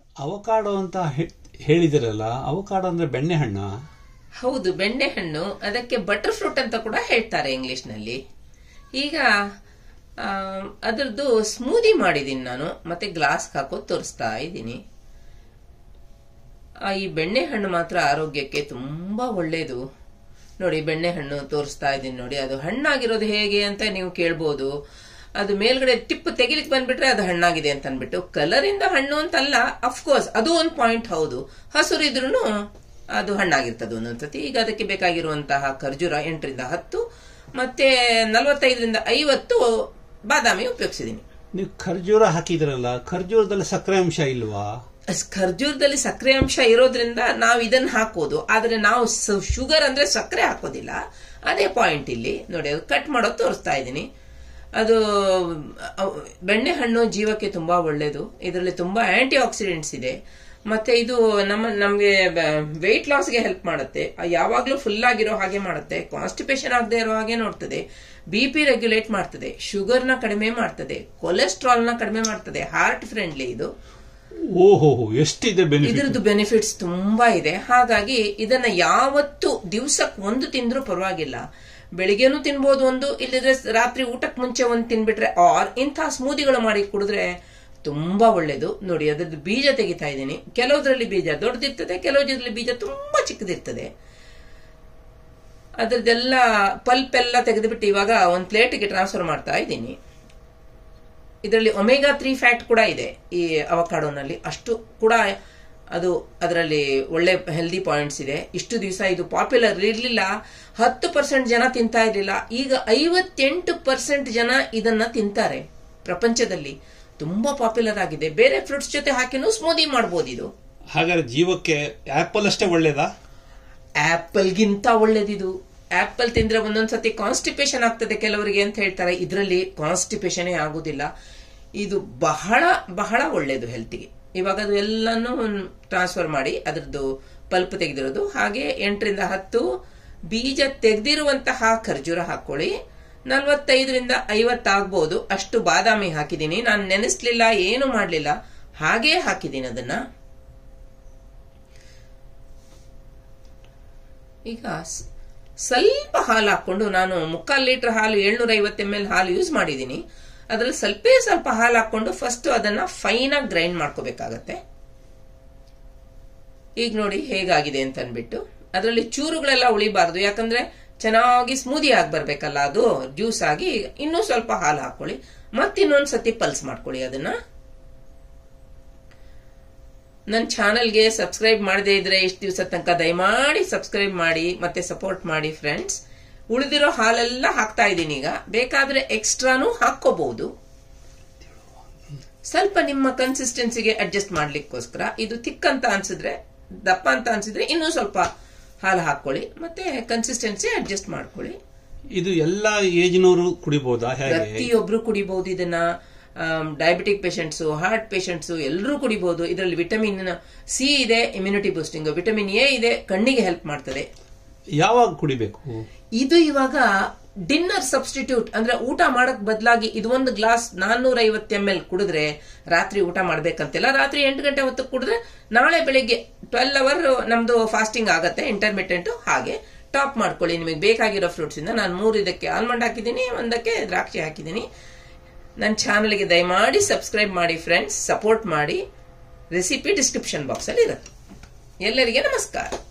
avocado ಅಂತ ಹೇ- ಹೇಳಿದಿರಲ್ಲ avocado ಅಂದ್ರೆ ಬೆಣ್ಣೆಹಣ್ಣ ಹೌದು ಬೆಣ್ಣೆಹಣ್ಣು ಅದಕ್ಕೆ ಬಟರ್ ಫ್ರೂಟ್ ಅಂತ ಕೂಡ ಹೇಳ್ತಾರೆ ಇಂಗ್ಲಿಷ್ನಲ್ಲಿ ಈಗ ಆ, ಅದರದ್ದು ಸ್ಮೂದಿ ಮಾಡಿದ್ದೀನಿ ನಾನು ಮತ್ತೆ ಗ್ಲಾಸ್ ಹಾಕೋದು ತೋರಿಸ್ತಾ ಇದ್ದೀನಿ ಆ, ಈ ಬೆಣ್ಣೆಹಣ್ಣು ಮಾತ್ರ ಆರೋಗ್ಯಕ್ಕೆ ತುಂಬಾ ಒಳ್ಳೇದು ನೋಡಿ ಬೆಣ್ಣೆಹಣ್ಣು ತೋರಿಸ್ತಾ ಇದ್ದೀನಿ ನೋಡಿ ಅದು ಹಣ್ಣಾಗಿರೋದು ಹೇಗೆ ಅಂತ ನೀವು ಕೇಳ್ಬೋದು ಅದು ಮೇಲ್ಗಡೆ ಟಿಪ್ ತೆಗಿಲಿಕ್ಕೆ ಬಂದ್ಬಿಟ್ರೆ ಅದು ಹಣ್ಣಾಗಿದೆ ಅಂತ ಅನ್ಬಿಟ್ಟು ಕಲರ್ ಇಂದ ಹಣ್ಣು ಅಂತಲ್ಲ ಅಫ್ಕೋರ್ಸ್ ಅದು ಒಂದು ಪಾಯಿಂಟ್ ಹೌದು ಹಸುರು ಇದ್ರೂ ಅದು ಹಣ್ಣಾಗಿರ್ತದೆ ಒಂದೊಂದ್ಸತಿ ಈಗ ಅದಕ್ಕೆ ಬೇಕಾಗಿರುವಂತಹ ಖರ್ಜೂರ ಎಂಟರಿಂದ ಹತ್ತು ಮತ್ತೆ ನಲವತ್ತೈದರಿಂದ ಐವತ್ತು ಬಾದಾಮಿ ಉಪಯೋಗಿಸಿದೀನಿ ನೀವು ಖರ್ಜೂರ ಹಾಕಿದ್ರಲ್ಲ ಖರ್ಜೂರದಲ್ಲಿ ಸಕ್ಕರೆ ಅಂಶ ಇಲ್ವಾ ಅಸ್- ಖರ್ಜೂರದಲ್ಲಿ ಸಕ್ಕರೆ ಅಂಶ ಇರೋದ್ರಿಂದ ನಾವು ಇದನ್ನ ಹಾಕೋದು ಆದ್ರೆ ನಾವು ಶುಗರ್ ಅಂದ್ರೆ ಸಕ್ಕರೆ ಹಾಕೋದಿಲ್ಲ ಅದೇ ಪಾಯಿಂಟ್ ಇಲ್ಲಿ ನೋಡಿ ಅದು ಕಟ್ ಮಾಡೋದು ತೋರಿಸ್ತಾ ಇದ್ದೀನಿ ಅದು ಅವ್- ಬೆಣ್ಣೆಹಣ್ಣು ಜೀವಕ್ಕೆ ತುಂಬಾ ಒಳ್ಳೇದು ಇದರಲ್ಲಿ ತುಂಬಾ ಆಂಟಿ ಆಕ್ಸಿಡೆಂಟ್ಸ್ ಇದೆ ಮತ್ತೆ ಇದು ನಮ್ಮ ನಮಗೆ ವೆಯ್ಟ್ ಲಾಸ್ಗೆ ಹೆಲ್ಪ್ ಮಾಡುತ್ತೆ ಯಾವಾಗ್ಲೂ ಫುಲ್ ಆಗಿರೋ ಹಾಗೆ ಮಾಡುತ್ತೆ ಕಾನ್ಸ್ಟಿಪೇಷನ್ ಆಗದೆ ಇರೋ ಹಾಗೆ ನೋಡ್ತದೆ ಬಿ ಪಿ ರೆಗ್ಯುಲೇಟ್ ಮಾಡ್ತದೆ ಶುಗರ್ನ ಕಡಿಮೆ ಮಾಡ್ತದೆ ಕೊಲೆಸ್ಟ್ರಾಲ್ ನ ಕಡಿಮೆ ಮಾಡ್ತದೆ ಹಾರ್ಟ್ ಫ್ರೆಂಡ್ಲಿ ಇದು ಓಹೋ ಎಷ್ಟಿದೆ ಬೆನಿಫಿಟ್ ಇದ್ರದ್ದು ಬೆನಿಫಿಟ್ಸ್ ತುಂಬಾ ಇದೆ ಹಾಗಾಗಿ ಇದನ್ನ ಯಾವತ್ತು ದಿವ್ಸಕ್ಕೆ ಒಂದು ತಿಂದ್ರೂ ಪರವಾಗಿಲ್ಲ ಬೆಳಿಗ್ಗೆನೂ ತಿನ್ಬೋದು ಒಂದು ಇಲ್ಲದ್ರೆ ರಾತ್ರಿ ಊಟಕ್ಕೆ ಮುಂಚೆ ಒಂದು ತಿನ್ಬಿಟ್ರೆ ಆರ್ ಇಂಥ ಸ್ಮೂದಿಗಳು ಮಾಡಿ ಕುಡಿದ್ರೆ ತುಂಬಾ ಒಳ್ಳೇದು ನೋಡಿ ಅದ್ರದ್ದು ಬೀಜ ತೆಗಿತಾ ಇದ್ದೀನಿ ಕೆಲವುದ್ರಲ್ಲಿ ಬೀಜ ದೊಡ್ಡದಿರ್ತದೆ ಕೆಲವುದ್ರಲ್ಲಿ ಬೀಜ ತುಂಬಾ ಚಿಕ್ಕದಿರ್ತದೆ ಅದ್ರದ್ದೆಲ್ಲ ಪಲ್ಪ್ ಎಲ್ಲ ತೆಗೆದುಬಿಟ್ಟು ಇವಾಗ ಒಂದು ಪ್ಲೇಟ್ಗೆ ಟ್ರಾನ್ಸ್ಫರ್ ಮಾಡ್ತಾ ಇದ್ದೀನಿ ಇದರಲ್ಲಿ ಒಮೆಗಾ ತ್ರೀ ಫ್ಯಾಟ್ ಕೂಡ ಇದೆ ಈ ಅವಕಾಡೋನಲ್ಲಿ ಅಷ್ಟು ಕೂಡ ಅದು ಅದರಲ್ಲಿ ಒಳ್ಳೆ ಹೆಲ್ದಿ ಪಾಯಿಂಟ್ಸ್ ಇದೆ ಇಷ್ಟು ದಿವಸ ಇದು ಪಾಪ್ಯುಲರ್ ಇರಲಿಲ್ಲ ಹತ್ತು ಪರ್ಸೆಂಟ್ ಜನ ತಿಂತಾ ಇರಲಿಲ್ಲ ಈಗ ಐವತ್ತೆಂಟು ಪರ್ಸೆಂಟ್ ಜನ ಇದನ್ನ ತಿಂತಾರೆ ಪ್ರಪಂಚದಲ್ಲಿ ತುಂಬಾ ಪಾಪ್ಯುಲರ್ ಆಗಿದೆ ಬೇರೆ ಫ್ರೂಟ್ಸ್ ಜೊತೆ ಹಾಕಿನೂ ಸ್ಮೂದಿ ಮಾಡ್ಬೋದು ಇದು ಹಾಗಾದ್ರೆ ಜೀವಕ್ಕೆ ಆಪಲ್ ಅಷ್ಟೇ ಒಳ್ಳೇದಾ ಆಪಲ್ಗಿಂತ ಒಳ್ಳೇದಿದು ಆಪಲ್ ತಿಂದ್ರೆ ಒಂದೊಂದ್ಸತಿ ಕಾನ್ಸ್ಟಿಪೇಷನ್ ಆಗ್ತದೆ ಕೆಲವರಿಗೆ ಅಂತ ಹೇಳ್ತಾರೆ ಇದರಲ್ಲಿ ಕಾನ್ಸ್ಟಿಪೇಷನ್ ಆಗುದಿಲ್ಲ ಇದು ಬಹಳ ಬಹಳ ಒಳ್ಳೇದು ಹೆಲ್ತಿಗೆ ಇವಾಗ ಅದು ಎಲ್ಲಾನು ಟ್ರಾನ್ಸ್ಫರ್ ಮಾಡಿ ಅದರದ್ದು ಪಲ್ಪ್ ತೆಗೆದಿರೋದು ಹಾಗೆ ಎಂಟರಿಂದ ಹತ್ತು ಬೀಜ ತೆಗೆದಿರುವಂತಹ ಖರ್ಜೂರ ಹಾಕೊಳ್ಳಿ ನಲ್ವತ್ತೈದರಿಂದ ಐವತ್ತಾಗ್ಬೋದು ಅಷ್ಟು ಬಾದಾಮಿ ಹಾಕಿದ್ದೀನಿ ನಾನು ನೆನೆಸ್ಲಿಲ್ಲ ಏನು ಮಾಡಲಿಲ್ಲ ಹಾಗೇ ಹಾಕಿದ್ದೀನಿ ಅದನ್ನ ಈಗ ಸ್- ಸ್ವಲ್ಪ ಹಾಲು ಹಾಕೊಂಡು ನಾನು ಮುಕ್ಕಾಲು ಲೀಟರ್ ಹಾಲು ಏಳ್ನೂರ ಐವತ್ತು ಎಮ್ ಎಲ್ ಹಾಲು ಯೂಸ್ ಮಾಡಿದ್ದೀನಿ ಅದರಲ್ಲಿ ಸ್ವಲ್ಪೇ ಸ್ವಲ್ಪ ಹಾಲು ಹಾಕೊಂಡು ಫಸ್ಟ್ ಅದನ್ನ ಫೈನ್ ಆಗಿ ಗ್ರೈಂಡ್ ಮಾಡ್ಕೋಬೇಕಾಗತ್ತೆ ಈಗ ನೋಡಿ ಹೇಗಾಗಿದೆ ಅಂತ ಅನ್ಬಿಟ್ಟು ಅದರಲ್ಲಿ ಚೂರುಗಳೆಲ್ಲ ಉಳಿಬಾರ್ದು ಯಾಕಂದ್ರೆ ಚೆನ್ನಾಗಿ ಸ್ಮೂದಿ ಆಗಿ ಬರ್ಬೇಕಲ್ಲ ಅದು ಜ್ಯೂಸ್ ಆಗಿ ಇನ್ನೂ ಸ್ವಲ್ಪ ಹಾಲು ಹಾಕೊಳ್ಳಿ ಮತ್ತಿನ್ನೊಂದ್ ಸತಿ ಪಲ್ಸ್ ಮಾಡ್ಕೊಳ್ಳಿ ಅದನ್ನ ನನ್ನ ಚಾನೆಲ್ಗೆ ಸಬ್ಸ್ಕ್ರೈಬ್ ಮಾಡದೇ ಇದ್ರೆ ಇಷ್ಟು ದಿವಸ ತನಕ ದಯಮಾಡಿ ಸಬ್ಸ್ಕ್ರೈಬ್ ಮಾಡಿ ಮತ್ತೆ ಸಪೋರ್ಟ್ ಮಾಡಿ ಫ್ರೆಂಡ್ಸ್ ಉಳಿದಿರೋ ಹಾಲೆಲ್ಲ ಹಾಕ್ತಾ ಇದ್ದೀನಿ ಈಗ ಬೇಕಾದ್ರೆ ಎಕ್ಸ್ಟ್ರಾನು ಹಾಕೋಬಹುದು ಸ್ವಲ್ಪ ನಿಮ್ಮ ಕನ್ಸಿಸ್ಟೆನ್ಸಿಗೆ ಅಡ್ಜಸ್ಟ್ ಮಾಡ್ಲಿಕ್ಕೋಸ್ಕರ ಇದು ತಿಕ್ ಅಂತ ಅನ್ಸಿದ್ರೆ ದಪ್ಪ ಅಂತ ಅನ್ಸಿದ್ರೆ ಇನ್ನೂ ಸ್ವಲ್ಪ ಹಾಲು ಹಾಕೊಳ್ಳಿ ಮತ್ತೆ ಕನ್ಸಿಸ್ಟೆನ್ಸಿ ಅಡ್ಜಸ್ಟ್ ಮಾಡ್ಕೊಳ್ಳಿ ಇದು ಎಲ್ಲಾ ಏಜ್ನವರು ಕುಡಿಬಹುದಾ ಹೇಗೆ ಪ್ರತಿಯೊಬ್ರು ಕುಡಿಬಹುದು ಇದನ್ನ ಡಯಾಬಿಟಿಕ್ ಪೇಷಂಟ್ಸ್ ಹಾರ್ಟ್ ಪೇಷಂಟ್ಸ್ ಎಲ್ಲರೂ ಕುಡಿಬಹುದು ಇದರಲ್ಲಿ ವಿಟಮಿನ್ ಸಿ ಇದೆ ಇಮ್ಯುನಿಟಿ ಬೂಸ್ಟಿಂಗ್ ವಿಟಮಿನ್ ಎ ಇದೆ ಕಣ್ಣಿಗೆ ಹೆಲ್ಪ್ ಮಾಡ್ತದೆ ಯಾವಾಗ ಕುಡಿಬೇಕು ಇದು ಇವಾಗ ಡಿನ್ನರ್ ಸಬ್ಸ್ಟಿಟ್ಯೂಟ್ ಅಂದ್ರೆ ಊಟ ಮಾಡಕ್ ಬದಲಾಗಿ ಇದು ಒಂದು ಗ್ಲಾಸ್ ನಾನ್ನೂರ ಐವತ್ತು ಎಂ ಎಲ್ ಕುಡಿದ್ರೆ ರಾತ್ರಿ ಊಟ ಮಾಡ್ಬೇಕಂತಿಲ್ಲ ರಾತ್ರಿ ಎಂಟು ಗಂಟೆ ಹೊತ್ತಿಗೆ ಕುಡಿದ್ರೆ ನಾಳೆ ಬೆಳಿಗ್ಗೆ ಟ್ವೆಲ್ ಅವರ್ ನಮ್ದು ಫಾಸ್ಟಿಂಗ್ ಆಗತ್ತೆ ಇಂಟರ್ಮಿಟೆಂಟ್ ಹಾಗೆ ಟಾಪ್ ಮಾಡ್ಕೊಳ್ಳಿ ನಿಮಗೆ ಬೇಕಾಗಿರೋ ಫ್ರೂಟ್ಸ್ ಇಂದ ನಾನು ಮೂರು ಇದಕ್ಕೆ ಆಲ್ಮಂಡ್ ಹಾಕಿದ್ದೀನಿ ಒಂದಕ್ಕೆ ದ್ರಾಕ್ಷಿ ಹಾಕಿದ್ದೀನಿ ನನ್ನ ಚಾನಲ್ಗೆ ದಯಮಾಡಿ ಸಬ್ಸ್ಕ್ರೈಬ್ ಮಾಡಿ ಫ್ರೆಂಡ್ಸ್ ಸಪೋರ್ಟ್ ಮಾಡಿ ರೆಸಿಪಿ ಡಿಸ್ಕ್ರಿಪ್ಷನ್ ಬಾಕ್ಸಲ್ಲಿ ಇರುತ್ತೆ ಎಲ್ಲರಿಗೆ ನಮಸ್ಕಾರ